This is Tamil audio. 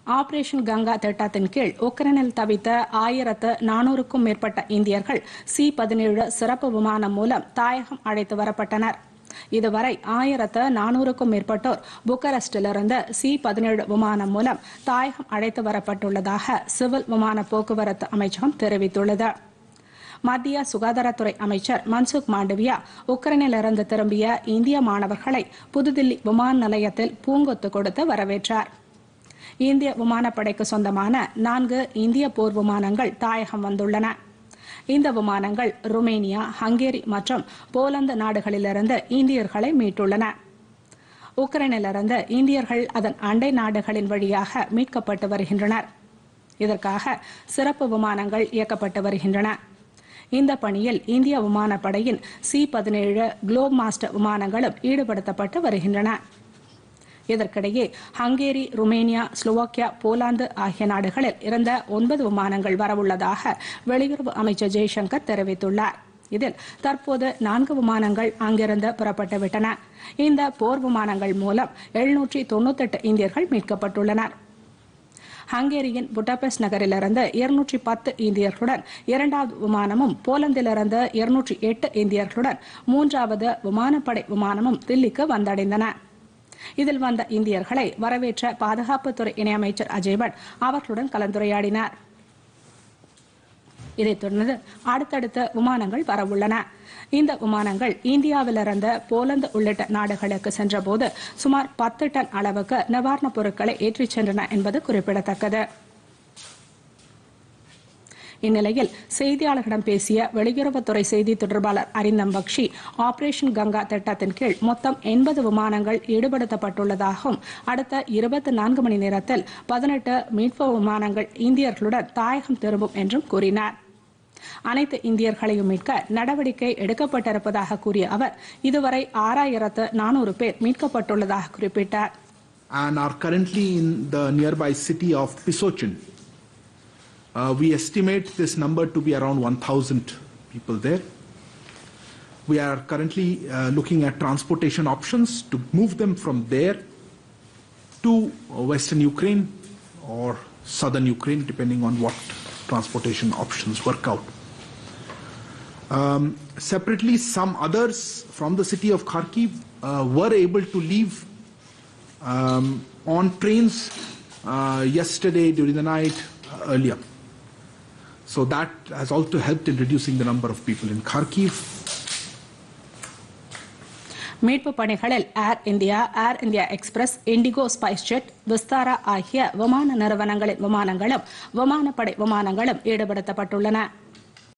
ஆபரேஷன் கங்கா திட்டத்தின் கீழ் உக்ரைனில் தவித்த ஆயிரத்து நானூறுக்கும் மேற்பட்ட இந்தியர்கள் சி பதினேழு சிறப்பு விமானம் மூலம் தாயகம் அழைத்து வரப்பட்டனர் இதுவரை ஆயிரத்து நானூறுக்கும் மேற்பட்டோர் புக்கரஸ்டிலிருந்து சி பதினேழு விமானம் மூலம் தாயகம் அழைத்து வரப்பட்டுள்ளதாக சிவில் விமான போக்குவரத்து அமைச்சகம் தெரிவித்துள்ளது மத்திய சுகாதாரத்துறை அமைச்சர் மன்சுக் மாண்டவியா உக்ரைனிலிருந்து திரும்பிய இந்திய மாணவர்களை புதுதில்லி விமான நிலையத்தில் பூங்கொத்து கொடுத்து வரவேற்றார் இந்திய விமானப்படைக்கு சொந்தமான நான்கு இந்திய போர் விமானங்கள் தாயகம் வந்துள்ளன இந்த விமானங்கள் ருமேனியா ஹங்கேரி மற்றும் போலந்து நாடுகளிலிருந்து இந்தியர்களை மீட்டுள்ளன உக்ரைனிலிருந்து இந்தியர்கள் அதன் அண்டை நாடுகளின் வழியாக மீட்கப்பட்டு வருகின்றனர் இதற்காக சிறப்பு விமானங்கள் இயக்கப்பட்டு வருகின்றன இந்த பணியில் இந்திய விமானப்படையின் சி பதினேழு குளோப் மாஸ்டர் விமானங்களும் ஈடுபடுத்தப்பட்டு வருகின்றன இதற்கிடையே ஹங்கேரி ருமேனியா ஸ்லோவாக்கியா போலாந்து ஆகிய நாடுகளில் இருந்த ஒன்பது விமானங்கள் வரவுள்ளதாக வெளியுறவு அமைச்சர் ஜெய்சங்கர் தெரிவித்துள்ளார் இதில் தற்போது நான்கு விமானங்கள் அங்கிருந்து புறப்பட்டுவிட்டன இந்த போர் விமானங்கள் மூலம் எழுநூற்றி தொண்ணூத்தெட்டு இந்தியர்கள் மீட்கப்பட்டுள்ளனர் ஹங்கேரியின் புட்டபெஸ்ட் நகரிலிருந்து இருநூற்றி பத்து இந்தியர்களுடன் இரண்டாவது விமானமும் போலந்திலிருந்து இருநூற்றி எட்டு இந்தியர்களுடன் மூன்றாவது விமானப்படை விமானமும் தில்லிக்கு வந்தடைந்தன இதில் வந்த இந்தியர்களை வரவேற்ற பாதுகாப்புத்துறை இணையமைச்சர் அஜய் பட் அவர்களுடன் கலந்துரையாடினார் இதைத் தொடர்ந்து அடுத்தடுத்த விமானங்கள் வரவுள்ளன இந்த விமானங்கள் இந்தியாவிலிருந்து போலந்து உள்ளிட்ட நாடுகளுக்கு சென்றபோது சுமார் பத்து டன் அளவுக்கு நிவாரணப் பொருட்களை ஏற்றிச் சென்றன என்பது குறிப்பிடத்தக்கது இந்நிலையில் செய்தியாளர்களிடம் பேசிய வெளியுறவுத்துறை செய்தி தொடர்பாளர் அரிந்தம் பக்ஷி ஆபரேஷன் கங்கா திட்டத்தின் கீழ் மொத்தம் எண்பது விமானங்கள் ஈடுபடுத்தப்பட்டுள்ளதாகவும் அடுத்த இருபத்தி நான்கு மணி நேரத்தில் பதினெட்டு மீட்பு விமானங்கள் இந்தியர்களுடன் தாயகம் திரும்பும் என்றும் கூறினார் அனைத்து இந்தியர்களையும் மீட்க நடவடிக்கை எடுக்கப்பட்டிருப்பதாக கூறிய அவர் இதுவரை ஆறாயிரத்து நானூறு பேர் மீட்கப்பட்டுள்ளதாக குறிப்பிட்டார் and are currently in the nearby city of Pisochin. Uh, we estimate this number to be around 1,000 people there. We are currently uh, looking at transportation options to move them from there to uh, western Ukraine or southern Ukraine, depending on what transportation options work out. Um, separately, some others from the city of Kharkiv uh, were able to leave um, on trains uh, yesterday during the night uh, earlier. So that has also helped in reducing the number of people in Kharkiv. மீட்பு பணிகளில் Air India Air India Express IndiGo SpiceJet Vistara ஆகிய விமான நிறுவனங்களின் விமானங்களும் விமானப்படை விமானங்களும் ஈடுபடுத்தப்பட்டுள்ளன